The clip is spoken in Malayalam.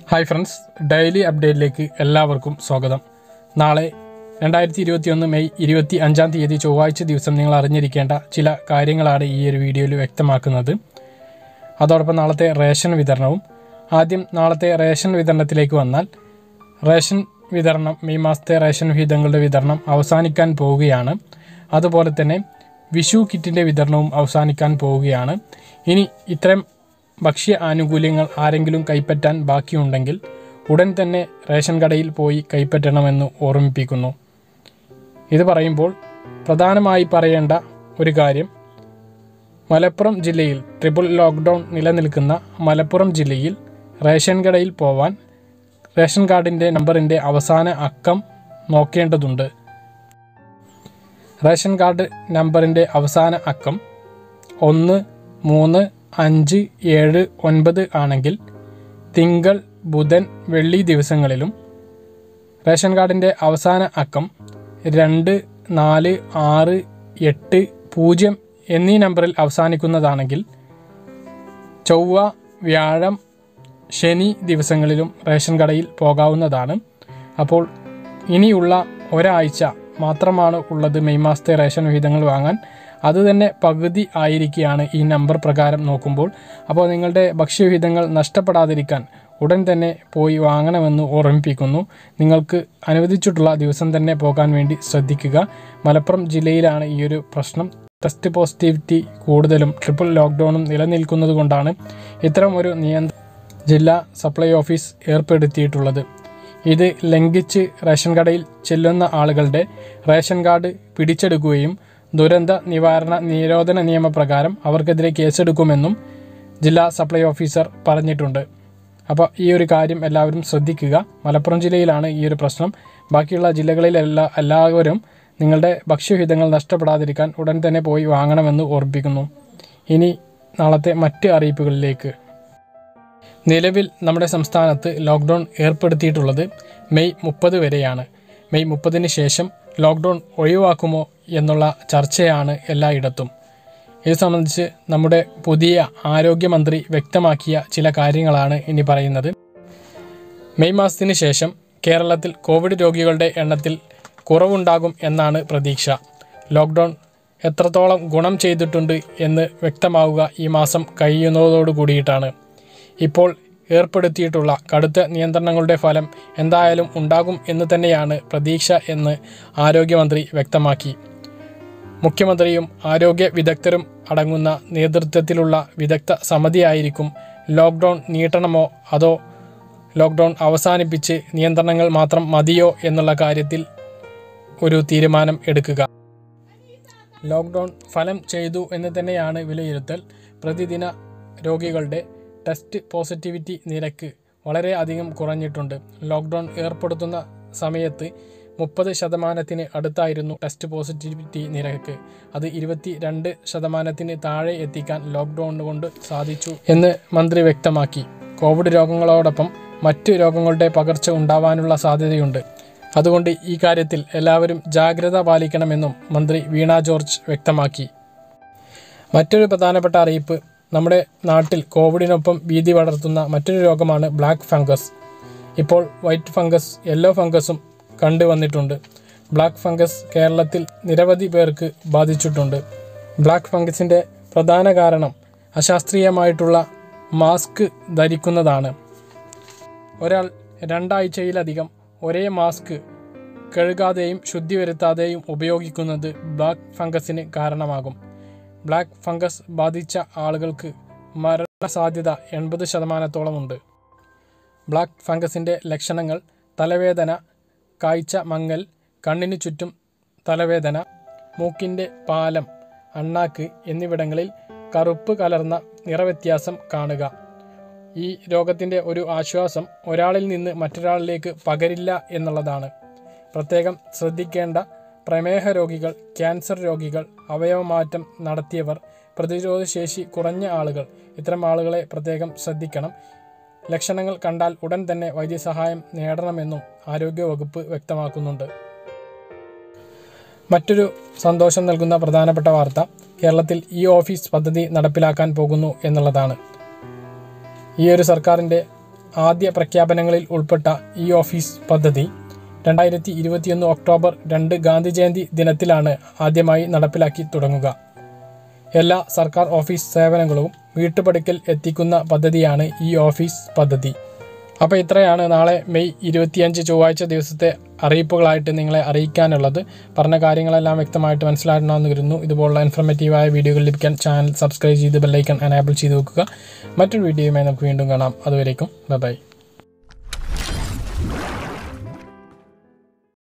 ഹായ് ഫ്രണ്ട്സ് ഡെയിലി അപ്ഡേറ്റിലേക്ക് എല്ലാവർക്കും സ്വാഗതം നാളെ രണ്ടായിരത്തി ഇരുപത്തിയൊന്ന് മെയ് ഇരുപത്തി അഞ്ചാം തീയതി ചൊവ്വാഴ്ച ദിവസം നിങ്ങൾ അറിഞ്ഞിരിക്കേണ്ട ചില കാര്യങ്ങളാണ് ഈ ഒരു വീഡിയോയിൽ വ്യക്തമാക്കുന്നത് അതോടൊപ്പം നാളത്തെ റേഷൻ വിതരണവും ആദ്യം നാളത്തെ റേഷൻ വിതരണത്തിലേക്ക് വന്നാൽ റേഷൻ വിതരണം മെയ് മാസത്തെ റേഷൻ വിഹിതങ്ങളുടെ വിതരണം അവസാനിക്കാൻ പോവുകയാണ് അതുപോലെ തന്നെ വിഷു കിറ്റിൻ്റെ വിതരണവും അവസാനിക്കാൻ പോവുകയാണ് ഇനി ഇത്തരം ഭക്ഷ്യ ആനുകൂല്യങ്ങൾ ആരെങ്കിലും കൈപ്പറ്റാൻ ബാക്കിയുണ്ടെങ്കിൽ ഉടൻ തന്നെ റേഷൻ കടയിൽ പോയി കൈപ്പറ്റണമെന്ന് ഓർമ്മിപ്പിക്കുന്നു ഇത് പറയുമ്പോൾ പ്രധാനമായി പറയേണ്ട ഒരു കാര്യം മലപ്പുറം ജില്ലയിൽ ട്രിപ്പിൾ ലോക്ക്ഡൗൺ നിലനിൽക്കുന്ന മലപ്പുറം ജില്ലയിൽ റേഷൻ കടയിൽ പോവാൻ റേഷൻ കാർഡിൻ്റെ നമ്പറിൻ്റെ അവസാന അക്കം നോക്കേണ്ടതുണ്ട് റേഷൻ കാർഡ് നമ്പറിൻ്റെ അവസാന അക്കം ഒന്ന് മൂന്ന് അഞ്ച് ഏഴ് ഒൻപത് ആണെങ്കിൽ തിങ്കൾ ബുധൻ വെള്ളി ദിവസങ്ങളിലും റേഷൻ കാർഡിൻ്റെ അവസാന അക്കം രണ്ട് നാല് ആറ് എട്ട് പൂജ്യം എന്നീ നമ്പറിൽ അവസാനിക്കുന്നതാണെങ്കിൽ ചൊവ്വ വ്യാഴം ശനി ദിവസങ്ങളിലും റേഷൻ കടയിൽ പോകാവുന്നതാണ് അപ്പോൾ ഇനിയുള്ള ഒരാഴ്ച മാത്രമാണ് ഉള്ളത് മെയ് മാസത്തെ റേഷൻ വിഹിതങ്ങൾ വാങ്ങാൻ അത് തന്നെ പകുതി ആയിരിക്കുകയാണ് ഈ നമ്പർ പ്രകാരം നോക്കുമ്പോൾ അപ്പോൾ നിങ്ങളുടെ ഭക്ഷ്യവിഹിതങ്ങൾ നഷ്ടപ്പെടാതിരിക്കാൻ ഉടൻ തന്നെ പോയി വാങ്ങണമെന്ന് ഓർമ്മിപ്പിക്കുന്നു നിങ്ങൾക്ക് അനുവദിച്ചിട്ടുള്ള ദിവസം തന്നെ പോകാൻ വേണ്ടി ശ്രദ്ധിക്കുക മലപ്പുറം ജില്ലയിലാണ് ഈ ഒരു പ്രശ്നം ടെസ്റ്റ് പോസിറ്റിവിറ്റി കൂടുതലും ട്രിപ്പിൾ ലോക്ക്ഡൗണും നിലനിൽക്കുന്നത് കൊണ്ടാണ് ഇത്തരം ഒരു നിയന്ത്രണം ജില്ലാ സപ്ലൈ ഓഫീസ് ഏർപ്പെടുത്തിയിട്ടുള്ളത് ഇത് ലംഘിച്ച് റേഷൻ കടയിൽ ചെല്ലുന്ന ആളുകളുടെ റേഷൻ കാർഡ് പിടിച്ചെടുക്കുകയും ദുരന്ത നിവാരണ നിരോധന നിയമപ്രകാരം അവർക്കെതിരെ കേസെടുക്കുമെന്നും ജില്ലാ സപ്ലൈ ഓഫീസർ പറഞ്ഞിട്ടുണ്ട് അപ്പോൾ ഈ ഒരു കാര്യം എല്ലാവരും ശ്രദ്ധിക്കുക മലപ്പുറം ജില്ലയിലാണ് ഈ ഒരു പ്രശ്നം ബാക്കിയുള്ള ജില്ലകളിലെല്ലാ എല്ലാവരും നിങ്ങളുടെ ഭക്ഷ്യഹിതങ്ങൾ നഷ്ടപ്പെടാതിരിക്കാൻ ഉടൻ തന്നെ പോയി വാങ്ങണമെന്ന് ഓർമ്മിപ്പിക്കുന്നു ഇനി നാളത്തെ മറ്റ് അറിയിപ്പുകളിലേക്ക് നിലവിൽ നമ്മുടെ സംസ്ഥാനത്ത് ലോക്ക്ഡൗൺ ഏർപ്പെടുത്തിയിട്ടുള്ളത് മെയ് മുപ്പത് വരെയാണ് മെയ് മുപ്പതിന് ശേഷം ലോക്ക്ഡൗൺ ഒഴിവാക്കുമോ എന്നുള്ള ചർച്ചയാണ് എല്ലായിടത്തും ഇത് സംബന്ധിച്ച് നമ്മുടെ പുതിയ ആരോഗ്യമന്ത്രി വ്യക്തമാക്കിയ ചില കാര്യങ്ങളാണ് ഇനി പറയുന്നത് മെയ് മാസത്തിന് ശേഷം കേരളത്തിൽ കോവിഡ് രോഗികളുടെ എണ്ണത്തിൽ കുറവുണ്ടാകും എന്നാണ് പ്രതീക്ഷ ലോക്ക്ഡൗൺ എത്രത്തോളം ഗുണം ചെയ്തിട്ടുണ്ട് എന്ന് വ്യക്തമാവുക ഈ മാസം കഴിയുന്നതോടു കൂടിയിട്ടാണ് ഇപ്പോൾ ഏർപ്പെടുത്തിയിട്ടുള്ള കടുത്ത നിയന്ത്രണങ്ങളുടെ ഫലം എന്തായാലും ഉണ്ടാകും എന്ന് തന്നെയാണ് പ്രതീക്ഷ എന്ന് ആരോഗ്യമന്ത്രി വ്യക്തമാക്കി മുഖ്യമന്ത്രിയും ആരോഗ്യ വിദഗ്ധരും അടങ്ങുന്ന നേതൃത്വത്തിലുള്ള വിദഗ്ധ സമിതിയായിരിക്കും ലോക്ക്ഡൗൺ നീട്ടണമോ അതോ ലോക്ക്ഡൗൺ അവസാനിപ്പിച്ച് നിയന്ത്രണങ്ങൾ മാത്രം മതിയോ എന്നുള്ള കാര്യത്തിൽ ഒരു തീരുമാനം എടുക്കുക ലോക്ക്ഡൗൺ ഫലം ചെയ്തു എന്ന് തന്നെയാണ് വിലയിരുത്തൽ പ്രതിദിന രോഗികളുടെ ടെസ്റ്റ് പോസിറ്റിവിറ്റി നിരക്ക് വളരെ അധികം കുറഞ്ഞിട്ടുണ്ട് ലോക്ക്ഡൗൺ ഏർപ്പെടുത്തുന്ന സമയത്ത് മുപ്പത് ശതമാനത്തിന് അടുത്തായിരുന്നു ടെസ്റ്റ് പോസിറ്റിവിറ്റി നിരക്ക് അത് ഇരുപത്തി രണ്ട് ശതമാനത്തിന് താഴെ എത്തിക്കാൻ ലോക്ക്ഡൗൺ കൊണ്ട് സാധിച്ചു എന്ന് മന്ത്രി വ്യക്തമാക്കി കോവിഡ് രോഗങ്ങളോടൊപ്പം മറ്റു രോഗങ്ങളുടെ പകർച്ച ഉണ്ടാവാനുള്ള സാധ്യതയുണ്ട് അതുകൊണ്ട് ഈ കാര്യത്തിൽ എല്ലാവരും ജാഗ്രത പാലിക്കണമെന്നും മന്ത്രി വീണ ജോർജ് വ്യക്തമാക്കി മറ്റൊരു പ്രധാനപ്പെട്ട അറിയിപ്പ് നമ്മുടെ നാട്ടിൽ കോവിഡിനൊപ്പം ഭീതി പടർത്തുന്ന മറ്റൊരു രോഗമാണ് ബ്ലാക്ക് ഫംഗസ് ഇപ്പോൾ വൈറ്റ് ഫംഗസ് യെല്ലോ ഫംഗസും കണ്ടുവന്നിട്ടുണ്ട് ബ്ലാക്ക് ഫംഗസ് കേരളത്തിൽ നിരവധി പേർക്ക് ബാധിച്ചിട്ടുണ്ട് ബ്ലാക്ക് ഫംഗസിൻ്റെ പ്രധാന കാരണം അശാസ്ത്രീയമായിട്ടുള്ള മാസ്ക് ധരിക്കുന്നതാണ് ഒരാൾ രണ്ടാഴ്ചയിലധികം ഒരേ മാസ്ക് കഴുകാതെയും ശുദ്ധി വരുത്താതെയും ഉപയോഗിക്കുന്നത് ബ്ലാക്ക് ഫംഗസിന് കാരണമാകും ബ്ലാക്ക് ഫംഗസ് ബാധിച്ച ആളുകൾക്ക് മരണസാധ്യത എൺപത് ശതമാനത്തോളമുണ്ട് ബ്ലാക്ക് ഫംഗസിൻ്റെ ലക്ഷണങ്ങൾ തലവേദന കാഴ്ച മങ്ങൽ കണ്ണിനു ചുറ്റും തലവേദന മൂക്കിൻ്റെ പാലം അണ്ണാക്ക് എന്നിവിടങ്ങളിൽ കറുപ്പ് കലർന്ന നിറവ്യത്യാസം കാണുക ഈ രോഗത്തിൻ്റെ ഒരു ആശ്വാസം ഒരാളിൽ നിന്ന് മറ്റൊരാളിലേക്ക് പകരില്ല എന്നുള്ളതാണ് പ്രത്യേകം ശ്രദ്ധിക്കേണ്ട പ്രമേഹ രോഗികൾ ക്യാൻസർ രോഗികൾ അവയവമാറ്റം നടത്തിയവർ പ്രതിരോധശേഷി കുറഞ്ഞ ആളുകൾ ഇത്തരം ആളുകളെ പ്രത്യേകം ശ്രദ്ധിക്കണം ലക്ഷണങ്ങൾ കണ്ടാൽ ഉടൻ തന്നെ വൈദ്യസഹായം നേടണമെന്നും ആരോഗ്യവകുപ്പ് വ്യക്തമാക്കുന്നുണ്ട് മറ്റൊരു സന്തോഷം നൽകുന്ന പ്രധാനപ്പെട്ട വാർത്ത കേരളത്തിൽ ഇ ഓഫീസ് പദ്ധതി നടപ്പിലാക്കാൻ പോകുന്നു എന്നുള്ളതാണ് ഈ ഒരു സർക്കാരിൻ്റെ ആദ്യ പ്രഖ്യാപനങ്ങളിൽ ഉൾപ്പെട്ട ഇ ഓഫീസ് പദ്ധതി രണ്ടായിരത്തി ഇരുപത്തിയൊന്ന് ഒക്ടോബർ രണ്ട് ഗാന്ധി ജയന്തി ദിനത്തിലാണ് ആദ്യമായി നടപ്പിലാക്കി തുടങ്ങുക എല്ലാ സർക്കാർ ഓഫീസ് സേവനങ്ങളും വീട്ടുപടിക്കൽ എത്തിക്കുന്ന പദ്ധതിയാണ് ഈ ഓഫീസ് പദ്ധതി അപ്പോൾ ഇത്രയാണ് നാളെ മെയ് ഇരുപത്തിയഞ്ച് ചൊവ്വാഴ്ച ദിവസത്തെ അറിയിപ്പുകളായിട്ട് നിങ്ങളെ അറിയിക്കാനുള്ളത് പറഞ്ഞ കാര്യങ്ങളെല്ലാം വ്യക്തമായിട്ട് മനസ്സിലാക്കണമെന്ന് കരുതുന്നു ഇതുപോലുള്ള ഇൻഫർമേറ്റീവായ വീഡിയോകൾ ലഭിക്കാൻ ചാനൽ സബ്സ്ക്രൈബ് ചെയ്ത് ബെല്ലൈക്കൺ എനേബിൾ ചെയ്ത് വെക്കുക മറ്റൊരു വീഡിയോയുമായി നമുക്ക് വീണ്ടും കാണാം അതുവരേക്കും ബൈ